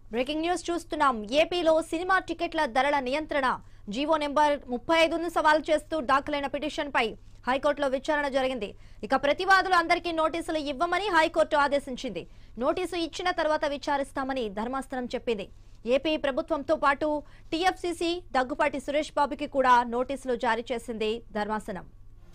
breaking news చూస్తున్నాం ఏపీలో cinema టికెట్ల ధరల నియంత్రణ జీవో నెంబర్ ముప్పై ఐదును సవాల్ చేస్తూ దాఖలైన పిటిషన్ పై హైకోర్టులో విచారణ జరిగింది ఇక ప్రతివాదులు అందరికీ నోటీసులు ఇవ్వమని హైకోర్టు ఆదేశించింది నోటీసు ఇచ్చిన తర్వాత విచారిస్తామని ధర్మాసనం చెప్పింది ఏపీ ప్రభుత్వంతో పాటు టీఎఫ్సీసీ దగ్గుపాటి సురేష్ బాబుకి కూడా నోటీసులు జారీ చేసింది ధర్మాసనం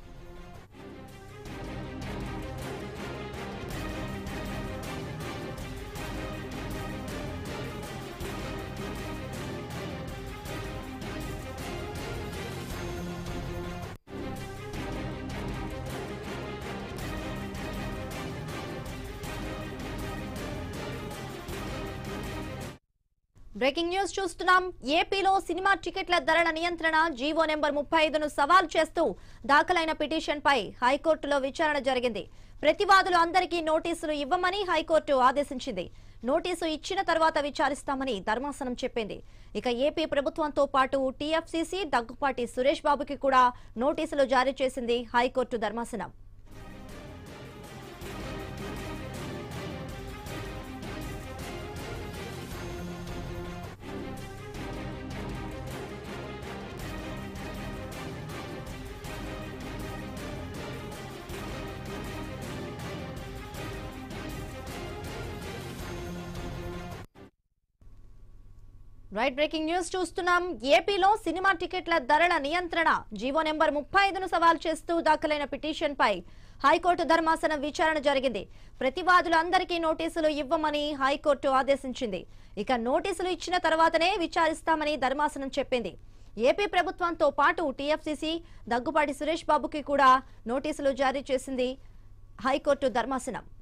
బ్రేకింగ్ న్యూస్ చూస్తున్నాం ఏపీలో సినిమా టికెట్ల ధరల నియంత్రణ జీవో నెంబర్ ముప్పై ఐదును సవాల్ చేస్తూ దాఖలైన పిటిషన్ పై హైకోర్టులో విచారణ జరిగింది ప్రతివాదులు అందరికీ నోటీసులు ఇవ్వమని హైకోర్టు ఆదేశించింది నోటీసు ఇచ్చిన తర్వాత విచారిస్తామని ధర్మాసనం చెప్పింది ఇక ఏపీ ప్రభుత్వంతో పాటు టీఎఫ్సీసీ దగ్గుపాటి సురేష్ బాబుకి కూడా నోటీసులు జారీ చేసింది హైకోర్టు ధర్మాసనం రైట్ బ్రేకింగ్ న్యూస్ చూస్తున్నాం ఏపీలో సినిమా టికెట్ల ధరల నియంత్రణ జీవో నెంబర్ ముప్పై ఐదును సవాల్ చేస్తూ దాఖలైన పిటిషన్ పై హైకోర్టు ధర్మాసనం విచారణ జరిగింది ప్రతివాదులు అందరికీ నోటీసులు ఇవ్వమని హైకోర్టు ఆదేశించింది ఇక నోటీసులు ఇచ్చిన తర్వాతనే విచారిస్తామని ధర్మాసనం చెప్పింది ఏపీ ప్రభుత్వంతో పాటు టీఎఫ్సీసీ దగ్గుపాటి సురేష్ బాబుకి కూడా నోటీసులు జారీ చేసింది హైకోర్టు ధర్మాసనం